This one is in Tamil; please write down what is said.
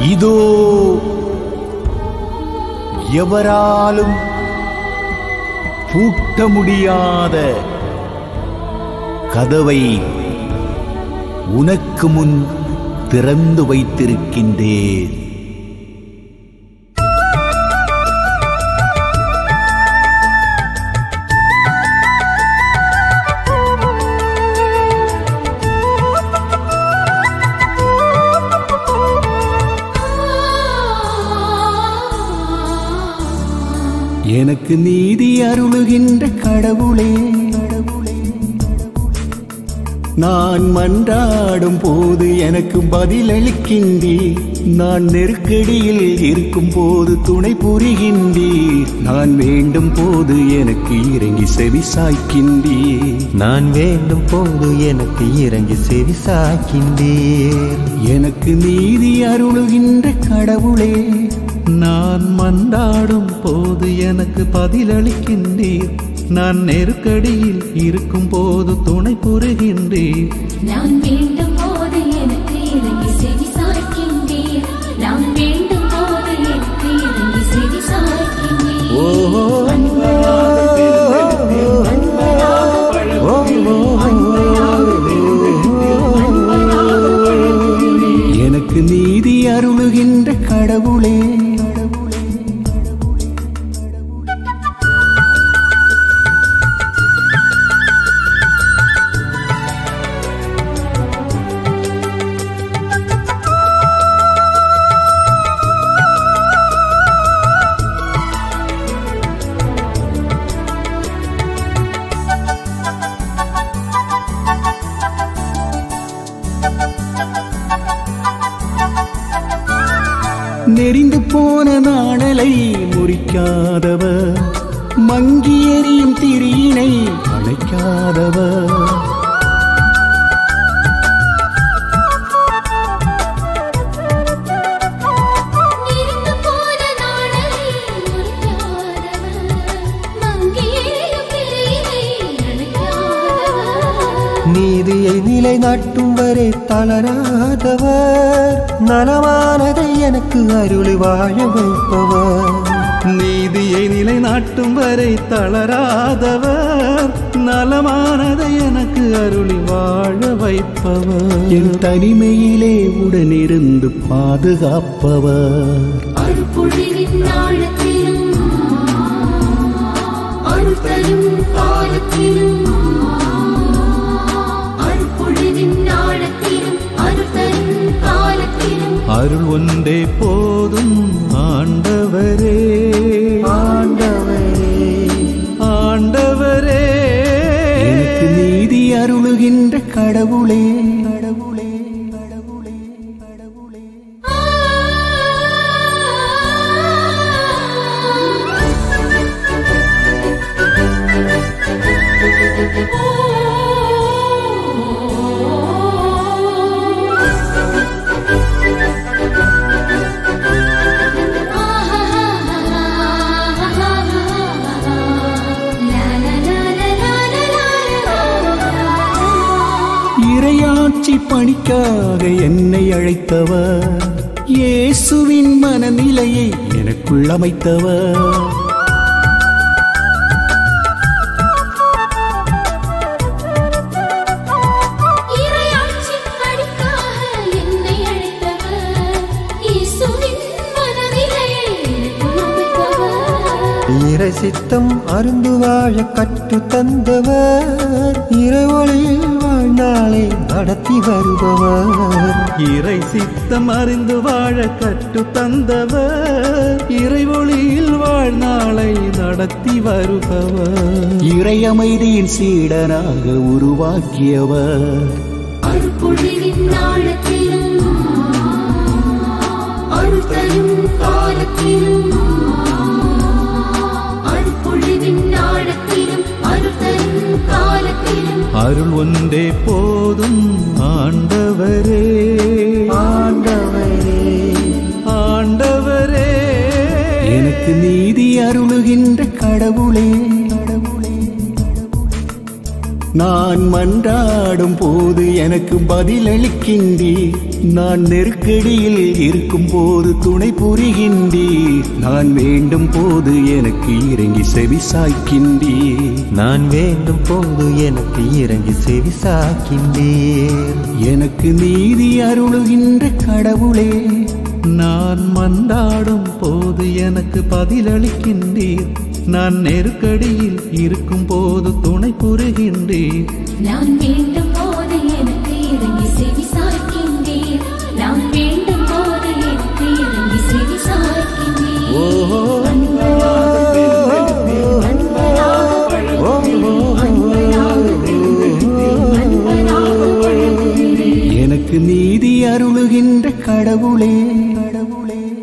இதோ எவராலும் பூட்ட முடியாத கதவை உனக்கு முன் திறந்து வைத்திருக்கின்றேன் எனக்கு நீதி அருளுகின்ற கடவுளே நான் மன்றாடும் போது எனக்கு பதிலளிக்கின்றீர் நான் நெருக்கடியில் இருக்கும் போது துணை புரிகின்றீர் நான் வேண்டும் போது எனக்கு இறங்கி செவி சாய்க்கின்றீர் நான் வேண்டும் போது எனக்கு இறங்கி செவி சாய்க்கின்றீர் எனக்கு நீதி அருளுகின்ற கடவுளே நான் மன்றாடும் போது எனக்கு பதிலளிக்கின்றீர் நான் நெருக்கடியில் இருக்கும் போது துணை புரிகின்றீர் நான் வேண்டும் போது எனக்கு இறங்கி செவி சாய்க்கின்றீர் நான் வேண்டும் போது எனக்கு இறங்கி செவி சாய்க்கின்றீர் எனக்கு நீதி அருளுகின்ற கடவுளே நெறிந்து போன நாணலை முறிக்காதவர் மங்கி எரியும் திரியினை அணைக்காதவர் இருந்து போன நாளை முறிக்காதவர் மங்கியேயும் பிரிவை அணைக்காதவர் நீதியை நிலைநாட்டும் வரை தளராதவர் நலமானதை எனக்கு அருளி வாழ வைப்பவர் நீதியை நிலைநாட்டும் வரை தளராதவர் நலமானதை எனக்கு அருளி வாழ வைப்பவர் என் தனிமையிலே உடனிருந்து பாதுகாப்பவர் அருள்பொழிவின் ஆழத்திலும் அருள் தரும் காலத்திலும் அருள்பொழிவின் ஆழத்திலும் அருள் தரும் காலத்திலும் அருள் ஒன்றே போதும் ஆண்டவரே ஆண்டவரே ஆண்டவரே எனக்கு நீதி அருளுகின்ற கடவுளே கடவுளே கடவுளே கடவுளே இறையாட்சி பணிக்காக என்னை அழைத்தவர் இயேசுவின் மனநிலையை எனக்குள் அமைத்தவர் இறையாட்சி பணிக்காக என்னை அழைத்தவர் இயேசுவின் மனநிலையை எனக்குள் அமைத்தவர் இறை சித்தம் அருந்து வாழ கற்று தந்தவர் இறை ஒளியில் வாழ்நாளை நடத்தி வருபவர் இறை சித்தம் அறிந்து வாழ கற்று தந்தவர் இறைவொளியில் வாழ்நாளை நடத்தி வருபவர் இறை அமைதியின் சீடனாக உருவாக்கியவர் அருள்பொழிவின் ஆழத்திலும் அருள் தரும் காலத்திலும் அருள்பொழிவின் ஆழத்திலும் அருள் தரும் காலத்திலும் அருள் ஒன்றே போதும் ஆண்டவரே ஆண்டவரே ஆண்டவரே எனக்கு நீதி அருளுகின்ற கடவுளே கடவுளே நான் மன்றாடும் போது எனக்கு பதிலளிக்கின்றீர் நான் நெருக்கடியில் இருக்கும் போது துணை புரிகின்றீர் நான் வேண்டும் போது எனக்கு இறங்கி செவி சாய்க்கின்றீர் நான் வேண்டும் போது எனக்கு இறங்கி செவி சாக்கின்றீர் எனக்கு நீதி அருளுகின்ற கடவுளே நான் மன்றாடும் போது எனக்கு பதிலளிக்கின்றீர் நான் நெருக்கடியில் இருக்கும் போது துணை புரிகின்றீர் நான் வேண்டும் போது எனக்கு இறங்கி செவி சாய்க்கின்றீர் நான் வேண்டும் போது எனக்கு இறங்கி செவி சாய்க்கின்றீர் அன்பராக அன்பராக அன்பராக எனக்கு நீதி அருளுகின்ற கடவுளே கடவுளே